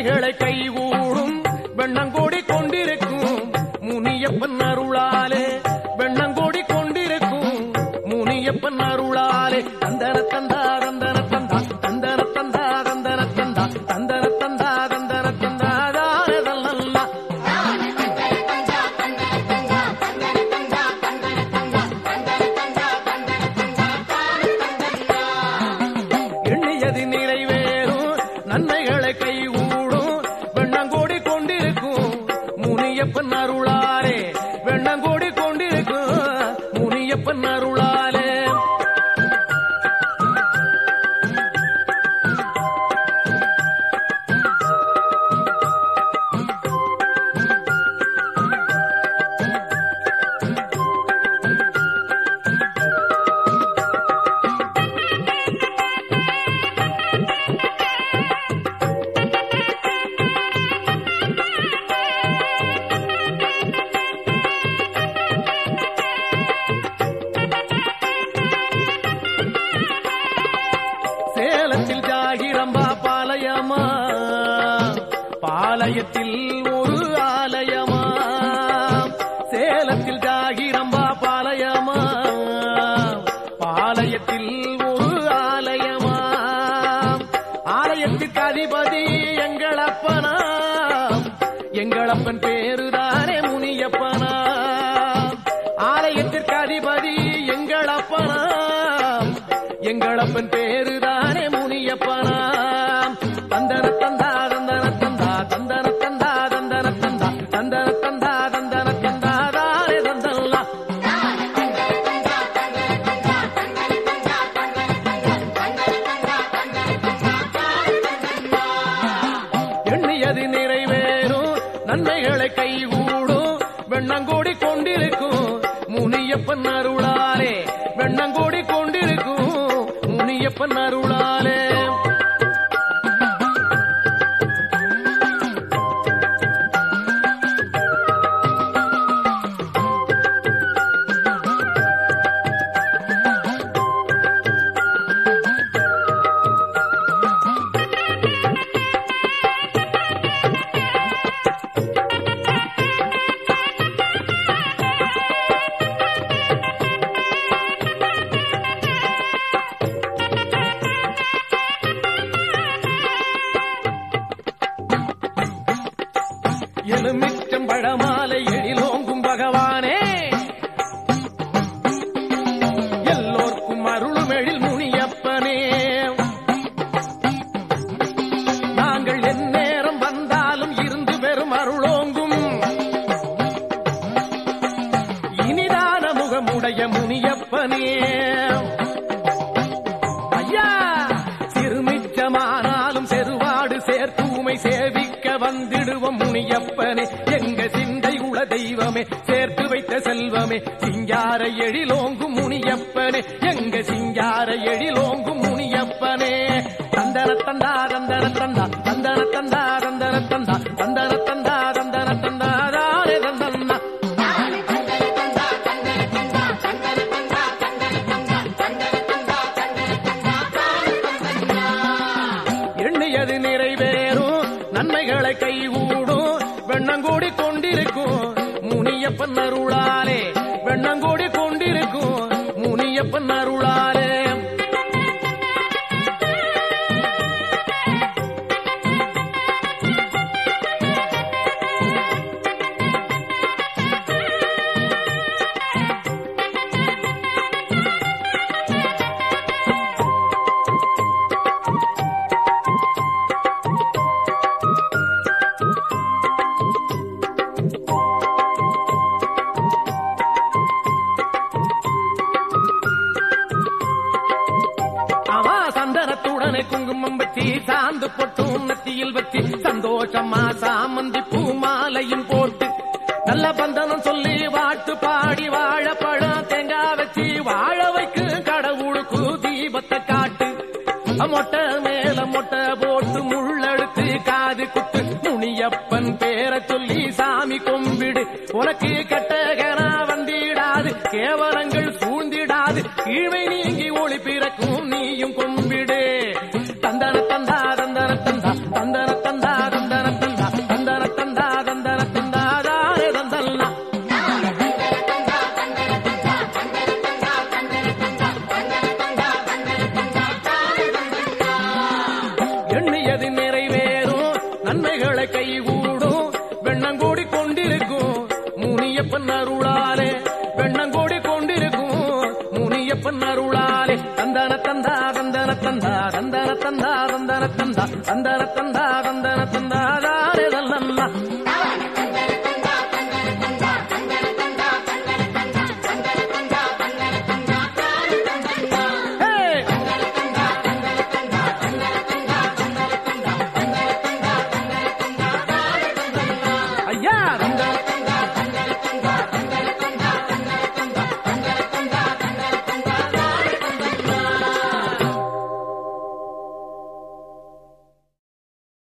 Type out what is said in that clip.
நன்மைகளை கைகூடும் வெண்ணங்கோடி கொண்டிருக்கும் முனியப்பன் அருளாலே வெண்ணங்கோடி கொண்டிருக்கும் முனியப்பன் அருளாலே தந்தன தந்தா தந்தன தந்தா தந்தன தந்தா தந்தன தந்தா தந்தன தந்தா தந்தன தந்தா தாரதல்லா எண்ணியது நிறைவேறும் நன்மைகளை கைகூடும் வெண்ணங்கோடி கொண்டிருக்கும் முனியப்பன் அருளாலே வெண்ணங்கோடி கொண்டிருக்கும் முனியப்பன் அருளாலே சேலத்தில் ஜாகிரம்பா பாளையமா பாளையத்தில் ஒரு ஆலயமா சேலத்தில் ஜாகிரம்பா பாளையமா பாளையத்தில் ஒரு ஆலயமா ஆலயத்துக்கு அதிபதி எங்களப்பனா எங்களப்பன் பேருதானே முனியப்பனா ஆலயத்திற்கு அதிபதி எங்களப்பனா எங்களப்பன் பேருதானே முனியப்பனா தந்தன தந்தா தந்தன தந்தா தந்தன தந்தா தந்தன தந்தா தந்தன தந்தா தந்தன தந்தா தானே தந்தல்லா எண்ணியது நிறைவேறும் நன்மைகளை கைகூடும் வெண்ணங்கோடி கொண்டிருக்கும் முனியப்பன் அருளாலே வெண்ணங்கோடி கொண்டிருக்கும் முனியப்பன் அருளாலே எலுமிச்சம் பழமாலை எழிலோங்கும் பகவானே எல்லோர்க்கும் அருளும் எழில் முனியப்பனே நாங்கள் எந்நேரம் வந்தாலும் இருந்து பெறும் அருளோங்கும் இனிதான முகமுடைய முனியப்பனே ஐயா சிறுமிச்சமானாலும் செருவாடு சேர்த்தூமை சேவிக்க வந்திடுவோம் முனியப்பனே எங்க சிந்தை உள தெய்வமே சேர்த்து வைத்த செல்வமே சிங்கார எழிலோங்கும் முனியப்பனே எங்க சிங்கார எழிலோங்கும் முனியப்பனே தந்தன தந்தா தந்தன தந்தா தந்தன தந்தா தந்தன தந்தா தந்தன தந்தா தந்தன தந்தா தானே தந்தன்னா எண்ணியது நிறைவேறும் நன்மைகளை கைகூடும் வெண்ணங்கோடி கொண்டிருக்கும் முனியப்பன் அருளாலே வெண்ணங்கோடி கொண்டிருக்கும் முனியப்பன் அருளாலே அவா சந்தனத்துடனே குங்குமம் வச்சு சாந்து பொட்டும் நெத்தியில் வச்சு சந்தோஷமா சாமந்தி பூ மாலையும் போட்டு நல்ல பந்தனம் சொல்லி வாட்டு பாடி வாழைப்பழம் தேங்காய் வச்சு வாழ வைக்கு கடவுளுக்கு தீபத்தை காட்டு மொட்டை மேல மொட்டை போட்டு முள்ளெடுத்து காது குத்து முனியப்பன் பேரை சொல்லி சாமி கும்பிடு உனக்கு கட்டகனா வந்திடாது கேவலங்கள் சூழ்ந்திடாது கீழ்மை நீங்கி ஒளி பிறக்கும் நீயும் கும்பிடு தந்தன தந்தா தந்தன தந்தா தந்தன தந்தா தந்தன அருளாலே தந்தன தந்தா தந்தன தந்தா தந்தன தந்தா தந்தன தந்தா தந்தன தந்தா தந்தன தந்தா தாரே தல்லல்லா